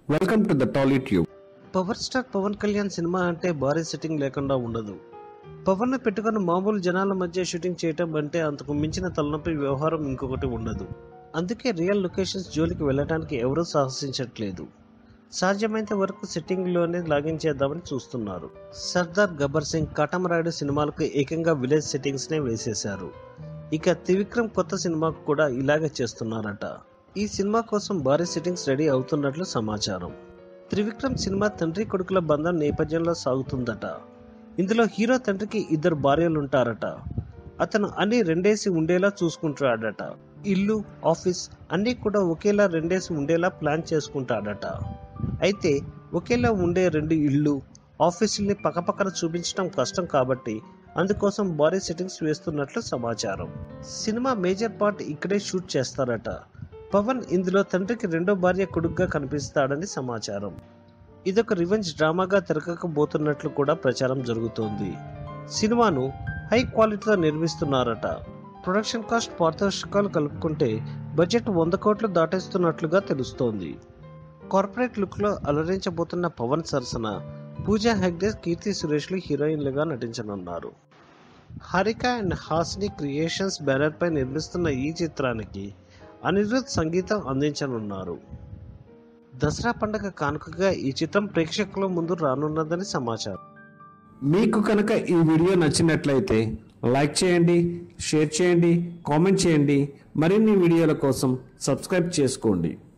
Welcome to the Tolly Tube. Power star Pawan Kalyan cinema అంటే భారీ setting లేకుండా ఉండదు పవన్ పెట్టుకుని మామూలు జనాల మధ్య షూటింగ్ చేయటం అంటే అంతకు మించిన తలనొప్పి వ్యవహారం ఇంకొకటి ఉండదు అందుకే రియల్ లొకేషన్స్ జోలికి వెళ్ళడానికి ఎవరూ సాహసించట్లేదు సాధ్యమైనంత వరకు సెట్టింగ్లోనే లాగించేద్దామని చూస్తున్నారు సర్దార్ గబ్బర్ సింగ్ కాటమరాయుడు సినిమాలకు ఏకంగా విలేజ్ సెట్టింగ్స్నే వేసేశారు ఇక త్రివిక్రమ్ కొత్త సినిమాకు కూడా ఇలాగే చేస్తున్నారట ఈ సినిమా కోసం భారీ సెట్టింగ్స్ రెడీ అవుతున్నట్లు సమాచారం త్రివిక్రమ్ సినిమా తండ్రి కొడుకుల బంధం నేపథ్యంలో సాగుతుందట ఇందులో హీరో తండ్రికి ఇద్దరు భార్యలుంటారట అతను అన్ని రెండేసి ఉండేలా చూసుకుంటాడట ఇల్లు ఆఫీస్ అన్నీ కూడా ఒకేలా రెండేసి ఉండేలా ప్లాన్ చేసుకుంటాడట అయితే ఒకేలా ఉండే రెండు ఇళ్ళు ఆఫీసుల్ని పక్కపక్కన చూపించడం కష్టం కాబట్టి అందుకోసం భారీ సెట్టింగ్స్ వేస్తున్నట్లు సమాచారం సినిమా మేజర్ పార్ట్ ఇక్కడే షూట్ చేస్తారట పవన్ ఇందులో తండ్రికి రెండో భార్య కొడుకుగా కనిపిస్తాడని సమాచారం ఇదొక రివెంజ్ డ్రామాగా తెరకకపోతున్నట్లు కూడా ప్రచారం జరుగుతోంది సినిమాను హై క్వాలిటీతో నిర్మిస్తున్నారట ప్రొడక్షన్ కాస్ట్ పారితోషికాలు కలుపుకుంటే బడ్జెట్ వంద కోట్లు దాటేస్తున్నట్లుగా తెలుస్తోంది కార్పొరేట్ లుక్లో అలరించబోతున్న పవన్ సరసన పూజా హెగ్డే కీర్తి సురేష్లు హీరోయిన్లుగా నటించనున్నారు హారిక అండ్ హాస్ని క్రియేషన్స్ బ్యానర్పై నిర్మిస్తున్న ఈ చిత్రానికి అనిరుద్ సంగీతం అందించనున్నారు దసరా పండుగ కానుకగా ఈ చిత్రం ప్రేక్షకుల ముందు రానున్నదని సమాచారం మీకు కనుక ఈ వీడియో నచ్చినట్లయితే లైక్ చేయండి షేర్ చేయండి కామెంట్ చేయండి మరిన్ని వీడియోల కోసం సబ్స్క్రైబ్ చేసుకోండి